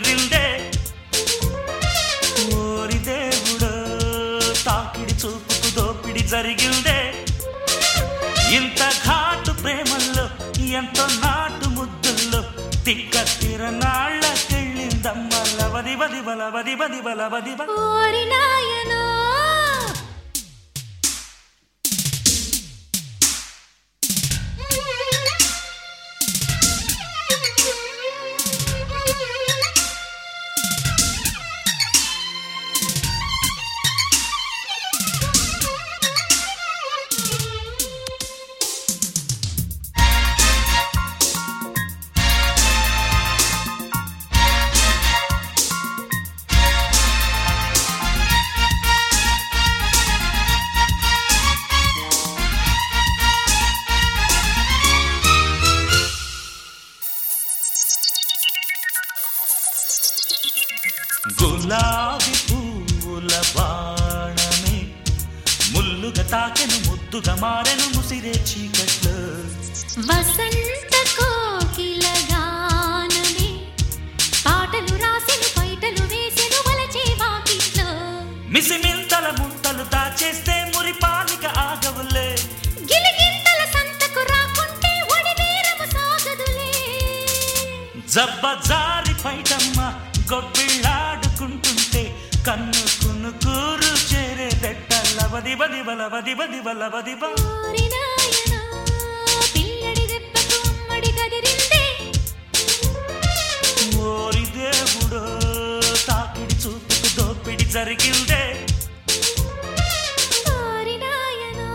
కుదిరిందే ఓరి దేవుడో తాకిడి చూపుకు దోపిడి జరిగిందే ఇంత ఘాటు ప్రేమల్లో ఎంతో నాటు ముద్దుల్లో తిక్క తిరనాళ్ళకెళ్ళిందమ్మ లవది వది బల వది బది బల వది బల ఓరి నాయనో గులాబీ పువ్వుల బాణమే ముల్లుగా తాకెను ముద్దుగా మారెను ముసిరే చీకట్లో వసంత కోకిల గానమే పాటలు రాసెను పైటలు వేసెను వలచే వాకిట్లో మిసిమింతల ముంతలు దాచేస్తే మురిపాలిక ఆగవులే గిలిగింతల సంతకు రాకుంటే ఒడివేరము సాగదులే జబ్బ జారి పైటమ్మ గొప్పిళ్ళాడుకుంటుంటే కన్ను కును కూరు చేరే దెట్ట లవది బది బల వది బది బల వది బ ఓరి నాయనా పిల్లడి దెబ్బకు అమ్మడి కదిరిందే ఓరి దేవుడో తాకిడి చూపుకు దోపిడి జరిగిందే ఓరి నాయనా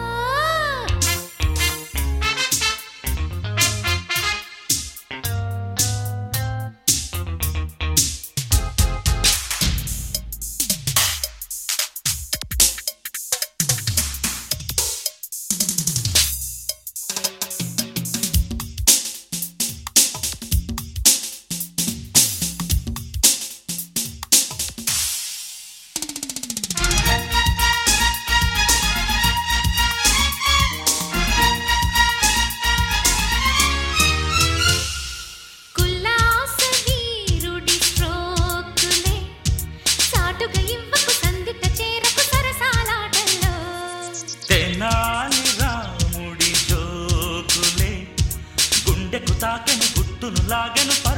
కుల్లాస వీరుడి స్ట్రోకులే సాటుగా ఇవ్వకు సందిట చేరకు సరసాలాటల్లో తెనాలి రాముడి జోకులే గుండెకు తాకెను గుట్టును లాగెను